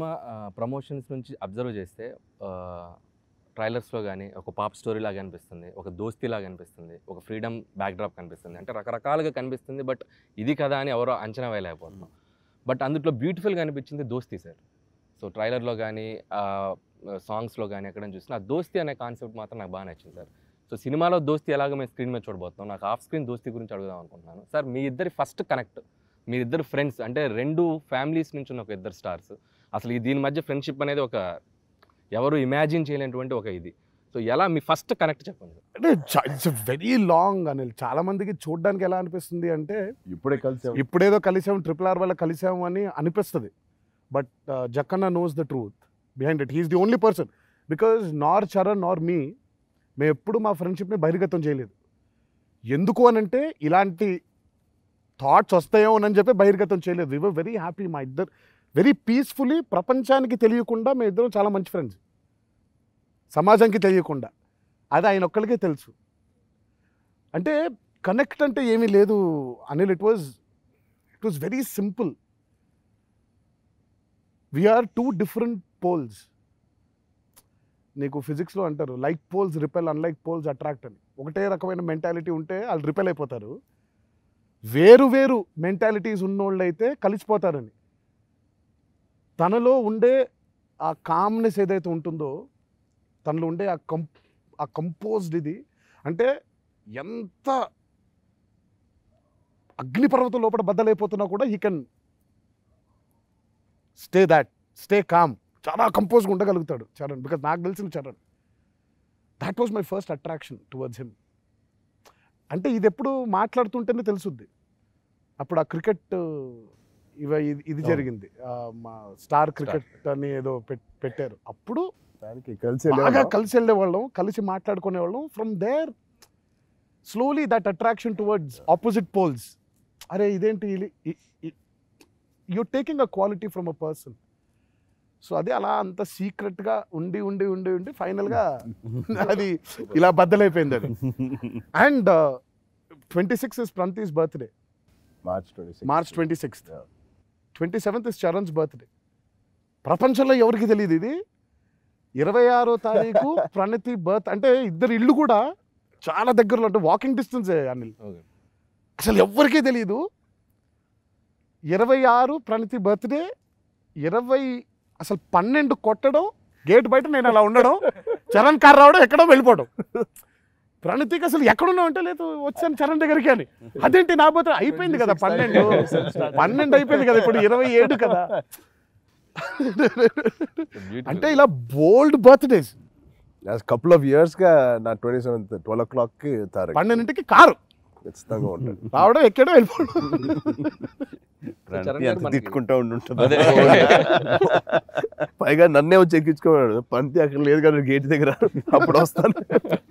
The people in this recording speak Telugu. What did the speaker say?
ప్రమోషన్స్ నుంచి అబ్జర్వ్ చేస్తే ట్రైలర్స్లో కానీ ఒక పాప్ స్టోరీ లాగా అనిపిస్తుంది ఒక దోస్తీ లాగా అనిపిస్తుంది ఒక ఫ్రీడమ్ బ్యాక్డ్రాప్ కనిపిస్తుంది అంటే రకరకాలుగా కనిపిస్తుంది బట్ ఇది కదా అని ఎవరో అంచనా వేయలేకపోతున్నాం బట్ అందులో బ్యూటిఫుల్గా అనిపించింది దోస్తీ సార్ సో ట్రైలర్లో కానీ సాంగ్స్లో కానీ ఎక్కడ చూసినా ఆ దోస్తీ అనే కాన్సెప్ట్ మాత్రం నాకు బాగా నచ్చింది సార్ సో సినిమాలో దోస్తీ ఎలాగో మేము స్క్రీన్ మీద చూడబోతున్నాం నాకు ఆఫ్ స్క్రీన్ దోస్తీ గురించి అడుగుదాం అనుకుంటున్నాను సార్ మీ ఇద్దరి ఫస్ట్ కనెక్ట్ మీ ఇద్దరు ఫ్రెండ్స్ అంటే రెండు ఫ్యామిలీస్ నుంచి ఉన్న ఒక ఇద్దరు స్టార్స్ అసలు ఈ దీని మధ్య ఫ్రెండ్షిప్ అనేది ఒక ఎవరు ఇమాజిన్ చేయలేనటువంటి ఒక ఇది సో ఎలా మీ ఫస్ట్ కనెక్ట్ చెప్పండి సార్ అంటే ఇట్స్ వెరీ లాంగ్ అనిల్ చాలా మందికి చూడడానికి ఎలా అనిపిస్తుంది అంటే ఇప్పుడే కలిసి ఇప్పుడేదో కలిసాం ట్రిపుల్ ఆర్ వల్ల కలిసాము అని అనిపిస్తుంది but Jakkanna knows the truth behind it he's the only person because nor Charan నార్ మీ మేము ఎప్పుడు మా ఫ్రెండ్షిప్ని బహిర్గతం చేయలేదు ఎందుకు అని అంటే ఇలాంటి థాట్స్ వస్తాయో అని చెప్పి బహిర్గతం చేయలేదు వి వెరీ హ్యాపీ మా ఇద్దరు వెరీ పీస్ఫుల్లీ ప్రపంచానికి తెలియకుండా మేము ఇద్దరం చాలా మంచి ఫ్రెండ్స్ సమాజానికి తెలియకుండా అది ఆయన ఒక్కరికే తెలుసు అంటే కనెక్ట్ అంటే ఏమీ లేదు Anil it was it was very simple we are two different poles నీకు ఫిజిక్స్లో అంటారు like poles repel unlike poles attract అని ఒకటే రకమైన మెంటాలిటీ ఉంటే వాళ్ళు రిపెల్ అయిపోతారు వేరు వేరు మెంటాలిటీస్ ఉన్నోళ్ళు అయితే కలిసిపోతారని తనలో ఉండే ఆ కామ్నెస్ ఏదైతే ఉంటుందో తనలో ఉండే ఆ కం ఆ కంపోజ్డ్ ఇది అంటే ఎంత అగ్నిపర్వతం లోపల బద్దలైపోతున్నా కూడా he can stay that stay calm చాలా కంపోజ్గా ఉండగలుగుతాడు చరణ్ బికాజ్ నాకు తెలిసిన Charan that was my first attraction towards him అంటే ఇది ఎప్పుడు మాట్లాడుతుంటేనే తెలుసుద్ది అప్పుడు ఆ క్రికెట్ ఇవ ఇది- ఇది అవును. జరిగింది ఆ, మా స్టార్ క్రికెట్ అని ఏదో పెట్- పెట్టారు అప్పుడు దానికి కలిసి బాగా వెళ్ళేవాళ్ళం. కలిసి వెళ్ళేవాళ్ళం కలిసి మాట్లాడుకునేవాళ్ళం from there slowly that attraction towards opposite poles అరే ఇదేంటి you taking a quality from a person so అదే అలా అంత సీక్రెట్గా ఉండి ఉండి ఉండి ఉండి ఫైనల్గా అది ఇలా బద్దలైపోయింది అది and twenty six is Pranathi's birthday March twenty March twenty sixth twenty seventh is Charan's birthday ప్రపంచంలో ఎవరికి తెలియదు ఇది ఇరవై ఆరో తారీఖు ప్రణతి బర్త్ అంటే ఇద్దరు ఇల్లు కూడా చాలా దగ్గరలో అంటే వాకింగ్ డిస్టెన్స్ అనిల్ ఓకే అసలు ఎవ్వరికీ తెలియదు ఇరవై ఆరు ప్రణతి బర్త్డే ఇరవై అసలు పన్నెండు కొట్టడం గేట్ బయట నేను అలా ఉండడం చరణ్ కార్ రావడం ఎక్కడో వెళ్ళిపోవడం ప్రణతికి అసలు ఎక్కడున్నావు అంటే లేదు వచ్చాను చరణ్ దగ్గరికి అని అదేంటి నా పోతే అయిపోయింది కదా పన్నెండు పన్నెండు అయిపోయింది కదా ఇప్పుడు ఇరవై ఏడు కదా అంటే ఇలా bold birthdays couple of years గా నా twenty seventh twelve o'clock కి తారక్ పన్నెండింటికి కారు ఖచ్చితంగా ఉంటాడు రావడం ఎక్కడో వెళ్ళిపోవడం చరణ్ గారు ఎంత మనకి- తిట్టుకుంటా ఉండుంటుంది అదే. పైగా నన్నే వచ్చి ఎక్కించుకోవాడు పంతి అక్కడ లేదు కదా గేట్ దగ్గర అప్పుడు వస్తాను